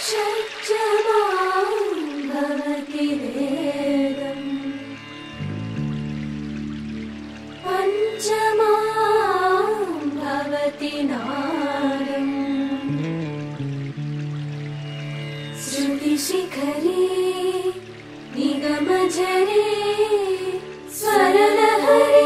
షట్జమాం భవతి వేదం పంచమాం భవతి నాదం శృతిశిఖరే నిగమజరే స్వరలహరే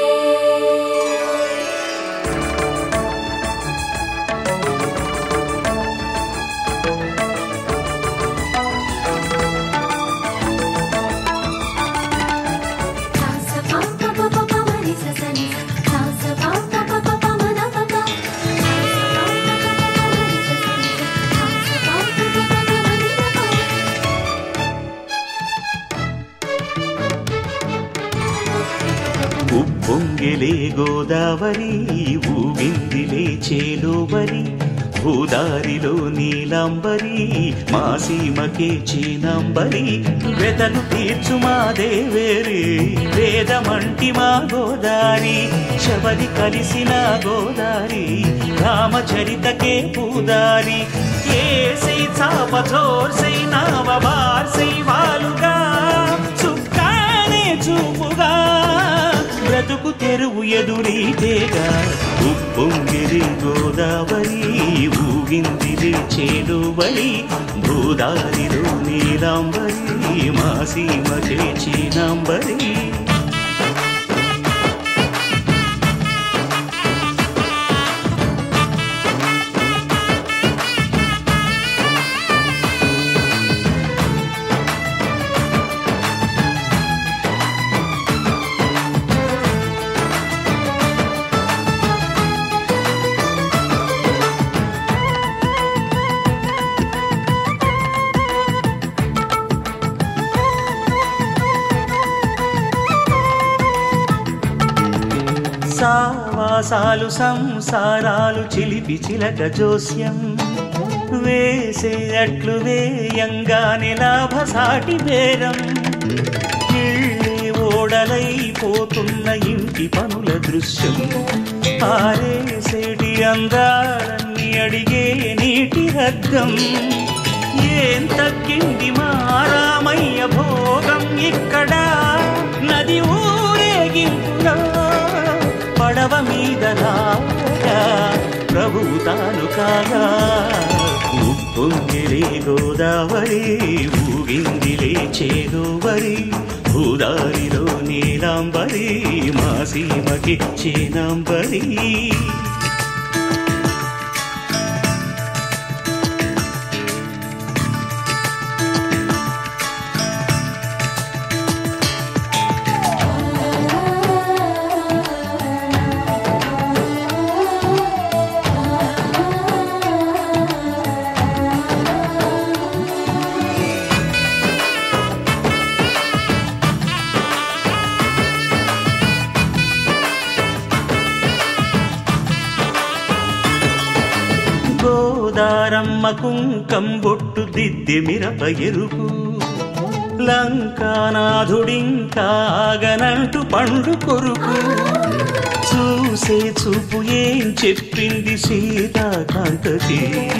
ఉప్పొంగిలే గోదావరి ఊగిందిలే చేలోబరి భూదారిలో నీలాంబరి మా సీమకే చీనాంబరి వెతలు తీర్చు మా దేవేరి వేదమంటి మా గోదారి శబరి కలిసిన గోదారి రామచరితకే పూదారి ఏసై చాప జోర్సై నావ బార్సై వాలుగా చుక్కానే చూపుగా బ్రతుకు తెరువు ఎదురీతేగా ఉప్పొంగిరి గోదావరి ఊగిందిరి చేడువరి భూదారిలో నీలాంబరి మా సీమకే చీనాంబరి సావాసాలు సంసారాలు చిలిపి చిలక జోస్యం వేసే అట్లు వేయంగానే లాభసాటి బేరం ఇళ్ళే ఓడలైపోతున్న ఇంటి పనుల దృశ్యం ఆరేసేటి అందాలన్నీ అడిగే నీటి హద్దం ఏం తగ్గింది మా రామయ్య భోగం ఇక్కడ నది ఊరేగింపులో పడవ మీద రాగా ప్రభువు తాను కాగా ఉప్పొంగిలే గోదావరి ఊగిందిలే చేదోవరి భూదారిలో నీలాంబరి మా సీమకి చేనాంబరి గోదారమ్మ కుంకం బొట్టు దిద్ది మిరప ఎరుపు లంకానాథుడింకాగనంటూ పండు కొరుకు చూసే చూపు ఏం చెప్పింది సీతాకాంతకి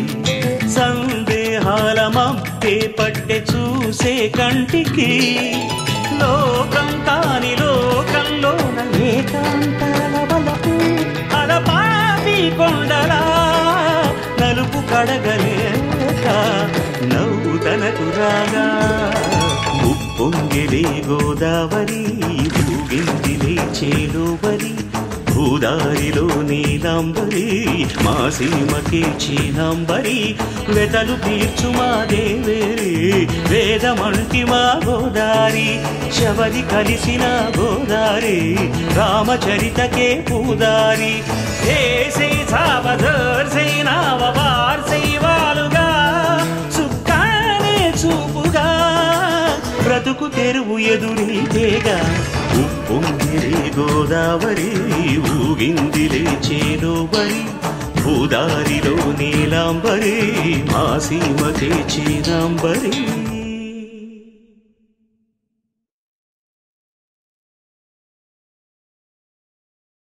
సందేహాల మప్పే పట్టె చూసే కంటికి లోకం కాని లోకంలోన ఏకాంతాల బలపు అలపాపి కొండలా నలుపు కడగలేక నవ్వు తనకు రాగా ఉప్పొంగిలే గోదావరి ఊగిందిలే చేలోబరి భూదారిలో నీలాంబరి మా సీమకి చీనాంబరి వెతలు తీర్చు మా దేవేరి వేదమంటి మా గోదారి శబరి కలిసిన గోదారి రామచరితకే పూదారి ఏసై సావధర్సై నావవార్సై వాలుగా సుక్కానే చూపుగా బ్రతుకు తెరువు ఎదురీతేగా ఉప్పొంగిరే గోదావరి ఊగిందిలే చేలోబరి భూదారిలో నీలాంబరి మా సీమకే చీనాంబరి